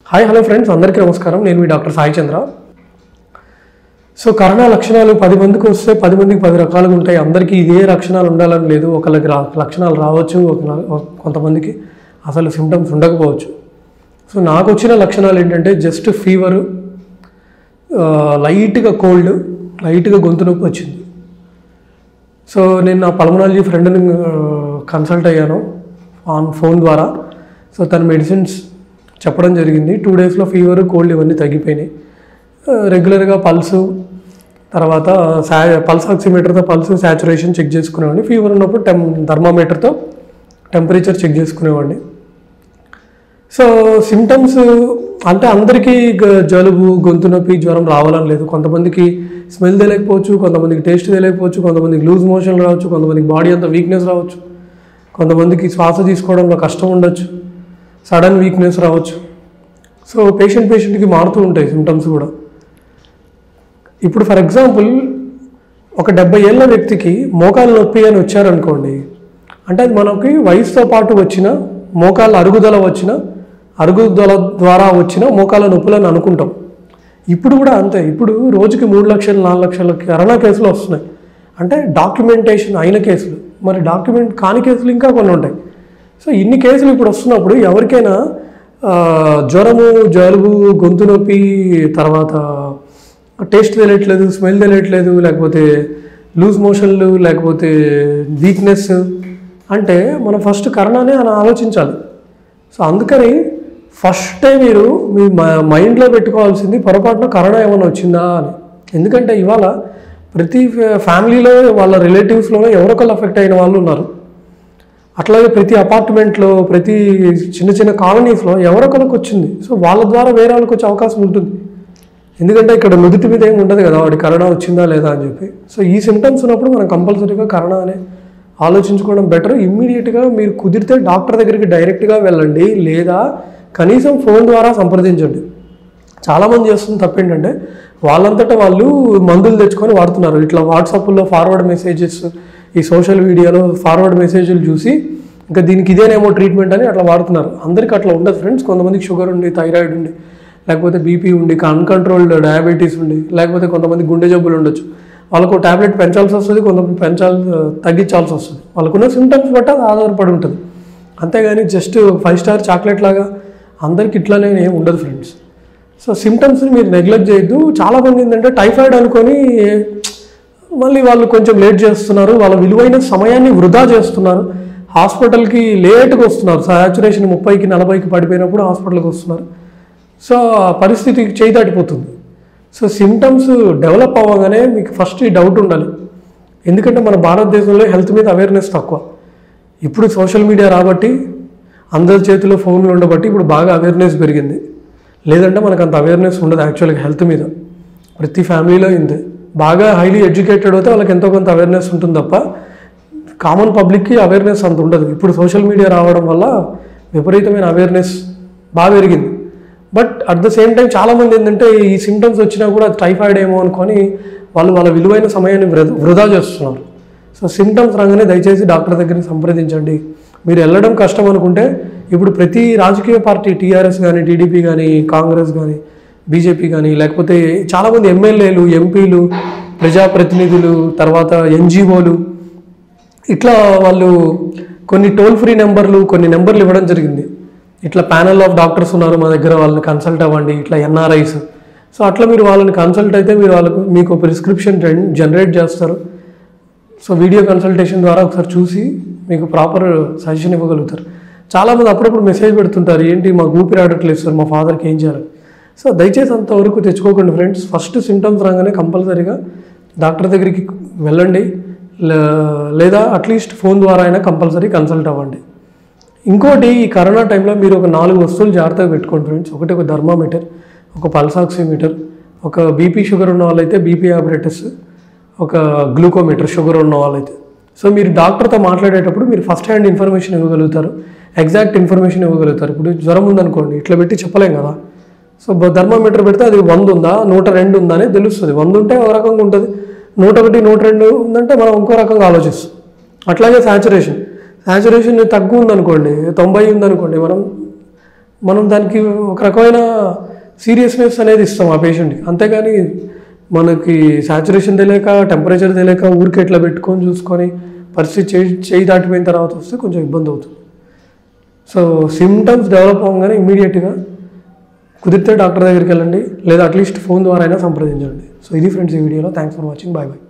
hi hello friends అందరికీ నమస్కారం నేను మీ doctor Sai Chandra so corona లక్షణాలు పది మందికి వస్తే పది మందికి పది రకాలుగా ఉంటాయి అందరికీ ఇదే లక్షణాలు ఉండాలని లేదు ఒకళ్ళకి రా లక్షణాలు రావచ్చు ఒక కొంతమందికి అసలు సిమ్టమ్స్ ఉండకపోవచ్చు సో నాకు వచ్చిన లక్షణాలు ఏంటంటే జస్ట్ ఫీవరు లైట్గా కోల్డ్ లైట్గా గొంతు నొప్పి వచ్చింది సో నేను నా పల్మనాలజీ ఫ్రెండ్ని కన్సల్ట్ అయ్యాను ఆన్ ఫోన్ ద్వారా సో తన మెడిసిన్స్ చెప్పడం జరిగింది టూ డేస్లో ఫీవర్ కోల్డ్ ఇవన్నీ తగ్గిపోయినాయి రెగ్యులర్గా పల్సు తర్వాత సా పల్స్ ఆక్సిమీటర్తో పల్స్ శాచురేషన్ చెక్ చేసుకునేవాడిని ఫీవర్ ఉన్నప్పుడు టెం థర్మామీటర్తో టెంపరేచర్ చెక్ చేసుకునేవాడిని సో సిమ్టమ్స్ అంటే అందరికీ గ- జలుబు గొంతు నొప్పి జ్వరం రావాలని లేదు కొంతమందికి స్మెల్ తెలియకపోవచ్చు కొంతమందికి టేస్ట్ తెలియకపోవచ్చు కొంతమందికి లూజ్ మోషన్ రావచ్చు కొంతమందికి బాడీ అంతా వీక్నెస్ రావచ్చు కొంతమందికి శ్వాస తీసుకోవడంలో కష్టం ఉండొచ్చు సడన్ వీక్నెస్ రావచ్చు సో పేషెంట్ పేషెంట్కి మారుతూ ఉంటాయి సిమ్టమ్స్ కూడా ఇప్పుడు ఫర్ ఎగ్జాంపుల్ ఒక డెబ్బై ఏళ్ళ వ్యక్తికి మోకాలు నొప్పి అని వచ్చారనుకోండి అంటే అది మనకి వయసుతో పాటు వచ్చిన మోకాళ్ళ అరుగుదల వచ్చిన అరుగుదల ద్వారా వచ్చిన మోకాళ్ళ నొప్పులని అనుకుంటాం ఇప్పుడు కూడా అంతే ఇప్పుడు రోజుకి మూడు లక్షలు నాలుగు లక్షల కరోనా కేసులు వస్తున్నాయి అంటే డాక్యుమెంటేషన్ అయిన కేసులు మరి డాక్యుమెంట్ కాని కేసులు ఇంకా కొన్ని ఉంటాయి సో ఇన్ని కేసులు ఇప్పుడు వస్తున్నప్పుడు ఎవరికైనా ఆ, జ్వరము జలుబు గొంతు నొప్పి తర్వాత టేస్ట్ తెలియట్లేదు స్మెల్ తెలియట్లేదు లేకపోతే లూజ్ మోషన్లు లేకపోతే వీక్నెస్ అంటే మనం ఫస్ట్ కరోనానే అని ఆలోచించాలి సో అందుకని ఫస్టే మీరు మీ మ- మైండ్లో పెట్టుకోవాల్సింది పొరపాటున కరోనా ఏమైనా వచ్చిందా అని ఎందుకంటే ఇవాళ ప్రతి ఫ్యా- ఫ్యామిలీలో వాళ్ళ రిలేటివ్స్లోనే ఎవరొకళ్ళు అఫెక్ట్ అయిన వాళ్ళు ఉన్నారు అట్లాగే ప్రతి అపార్ట్మెంట్లో ప్రతి చిన్న చిన్న కాలనీస్లో ఎవరొకరికి వచ్చింది సో వాళ్ళ ద్వారా వేరే వాళ్ళకి వచ్చే అవకాశం ఉంటుంది ఎందుకంటే ఇక్కడ నుదుటి మీద ఏమి ఉండదు కదా వాడి కరోనా వచ్చిందా లేదా అని చెప్పి సో ఈ సిమ్టమ్స్ ఉన్నప్పుడు మనం కంపల్సరీగా కరోనా అనే ఆలోచించుకోవడం బెటర్ ఇమ్మీడియట్గా మీరు కుదిరితే డాక్టర్ దగ్గరికి డైరెక్ట్గా వెళ్ళండి లేదా కనీసం ఫోన్ ద్వారా సంప్రదించండి చాలామంది చేస్తున్న తప్పు ఏంటంటే వాళ్ళంతటా వాళ్ళు మందులు తెచ్చుకొని వాడుతున్నారు ఇట్లా వాట్సాప్లో ఫార్వర్డ్ మెసేజెస్ ఈ సోషల్ మీడియాలో ఫార్వర్డ్ మెసేజ్లు చూసి ఇంకా దీనికి ఇదేనేమో ట్రీట్మెంట్ అని అట్లా వాడుతున్నారు అందరికీ అట్లా ఉండదు ఫ్రెండ్స్ కొంతమందికి షుగర్ ఉండి థైరాయిడ్ ఉండి లేకపోతే బీపీ ఉండి అన్కంట్రోల్డ్ డయాబెటీస్ ఉండి లేకపోతే కొంతమంది గుండె జబ్బులు ఉండొచ్చు వాళ్ళకు టాబ్లెట్ పెంచాల్సి వస్తుంది కొంతమంది పెంచాలి తగ్గించాల్సి వస్తుంది వాళ్ళకున్న సిమ్టమ్స్ బట్టి అది ఆధారపడి ఉంటుంది అంతేగాని జస్ట్ ఫైవ్ స్టార్ చాక్లెట్ లాగా అందరికి ఇట్లానే ఏం ఉండదు ఫ్రెండ్స్ సో సిమ్టమ్స్ని మీరు నెగ్లెక్ట్ చేయొద్దు చాలా మంది ఏంటంటే టైఫాయిడ్ అనుకొని మళ్ళీ వాళ్ళు కొంచెం లేట్ చేస్తున్నారు వాళ్ళ విలువైన సమయాన్ని వృధా చేస్తున్నారు హాస్పిటల్కి లేట్గా వస్తున్నారు సాచురేషన్ ముప్పైకి నలభైకి పడిపోయినప్పుడు హాస్పిటల్కి వస్తున్నారు సో ఆ పరిస్థితి చేయి దాటిపోతుంది సో సిమ్టమ్స్ డెవలప్ అవ్వగానే మీకు ఫస్ట్ ఈ డౌట్ ఉండాలి ఎందుకంటే మన భారతదేశంలో హెల్త్ మీద అవేర్నెస్ తక్కువ ఇప్పుడు సోషల్ మీడియా రాబట్టి అందరి చేతిలో ఫోన్లు ఉండబట్టి ఇప్పుడు బాగా అవేర్నెస్ పెరిగింది లేదంటే మనకు అంత అవేర్నెస్ ఉండదు యాక్చువల్గా హెల్త్ మీద ప్రతి ఫ్యామిలీలో ఇంతే బాగా హైలీ ఎడ్యుకేటెడ్ అయితే వాళ్ళకి ఎంతో కొంత అవేర్నెస్ ఉంటుంది తప్ప కామన్ పబ్లిక్కి అవేర్నెస్ అంత ఉండదు ఇప్పుడు సోషల్ మీడియా రావడం వల్ల విపరీతమైన అవేర్నెస్ బాగా పెరిగింది but at the same time చాలామంది ఏంటంటే ఈ సిమ్టమ్స్ వచ్చినా కూడా అది టైఫాయిడ్ ఏమో అనుకొని వాళ్ళు వాళ్ళ విలువైన సమయాన్ని వృధా- వృధా చేస్తున్నారు సో సిమ్టమ్స్ రాగానే దయచేసి డాక్టర్ దగ్గరికి సంప్రదించండి మీరు వెళ్ళడం కష్టం అనుకుంటే ఇప్పుడు ప్రతి రాజకీయ పార్టీ టీఆర్ఎస్ కానీ టీడీపీ కానీ కాంగ్రెస్ కానీ బీజేపీ కానీ లేకపోతే చాలామంది ఎమ్మెల్యేలు ఎంపీలు ప్రజాప్రతినిధులు తర్వాత ఎన్జిఓలు ఇట్లా వాళ్ళు కొన్ని టోల్ ఫ్రీ నెంబర్లు కొన్ని నెంబర్లు ఇవ్వడం జరిగింది ఇట్లా ప్యానల్ ఆఫ్ డాక్టర్స్ ఉన్నారు మా దగ్గర వాళ్ళని కన్సల్ట్ అవ్వండి ఇట్లా ఎన్ఆర్ఐస్ సో అట్లా మీరు వాళ్ళని కన్సల్ట్ అయితే మీరు వాళ్ళకు మీకు ప్రిస్క్రిప్షన్ జనరేట్ చేస్తారు సో వీడియో కన్సల్టేషన్ ద్వారా ఒకసారి చూసి మీకు ప్రాపర్ సజెషన్ ఇవ్వగలుగుతారు చాలామంది అప్పుడప్పుడు మెసేజ్ పెడుతుంటారు ఏంటి మాకు ఊపిరి ఆడట్లేదు సార్ మా ఫాదర్కి ఏం చేయాలి సో దయచేసి అంతవరకు తెచ్చుకోకండి ఫ్రెండ్స్ ఫస్ట్ సిమ్టమ్స్ రాగానే కంపల్సరీగా డాక్టర్ దగ్గరికి వెళ్ళండి లే- లేదా అట్లీస్ట్ ఫోన్ ద్వారా అయినా కంపల్సరీ కన్సల్ట్ అవ్వండి ఇంకోటి ఈ కరోనా టైంలో మీరు ఒక నాలుగు వస్తువులు జాగ్రత్తగా పెట్టుకోండి ఫ్రెండ్స్ ఒకటి ఒక థర్మామీటర్ ఒక పల్స్ ఆక్సిమీటర్ ఒక బీపీ షుగర్ ఉన్న వాళ్ళైతే బీపీ ఆపరేటర్స్ ఒక గ్లూకోమీటర్ షుగర్ ఉన్న వాళ్ళైతే సో మీరు డాక్టర్తో మాట్లాడేటప్పుడు మీరు ఫస్ట్ హ్యాండ్ ఇన్ఫర్మేషన్ ఇవ్వగలుగుతారు ఎగ్జాక్ట్ ఇన్ఫర్మేషన్ ఇవ్వగలుగుతారు ఇప్పుడు జ్వరం ఉందనుకోండి ఇట్లా పెట్టి చెప్పలేం కదా సో థర్మామీటర్ పెడితే అది వంద ఉందా నూట రెండు ఉందా అనేది తెలుస్తుంది వంద ఉంటే ఒక రకంగా ఉంటుంది నూట ఒకటి నూట రెండు ఉందంటే మనం ఇంకో రకంగా ఆలోచిస్తాం అట్లాగే శాచురేషన్ శాచురేషన్ తక్కువ ఉందనుకోండి తొంభై ఉందనుకోండి మనం మనం దానికి ఒక రకమైన సీరియస్నెస్ అనేది ఇస్తాం ఆ పేషెంట్కి అంతేగాని మనకి సాచురేషన్ తెలియక టెంపరేచర్ తెలియక ఊరికి ఎట్లా పెట్టుకొని చూసుకొని పరిస్థితి చేయి చేయి దాటిపోయిన తర్వాత వస్తే కొంచెం ఇబ్బంది అవుతుంది సో సిమ్టమ్స్ డెవలప్ అవ్వగానే ఇమీడియట్గా కుదిరితే డాక్టర్ దగ్గరికి వెళ్ళండి లేదా అట్లీస్ట్ ఫోన్ ద్వారా అయినా సంప్రదించండి సో ఇది ఫ్రెండ్స్ ఈ వీడియోలో thanks for watching bye bye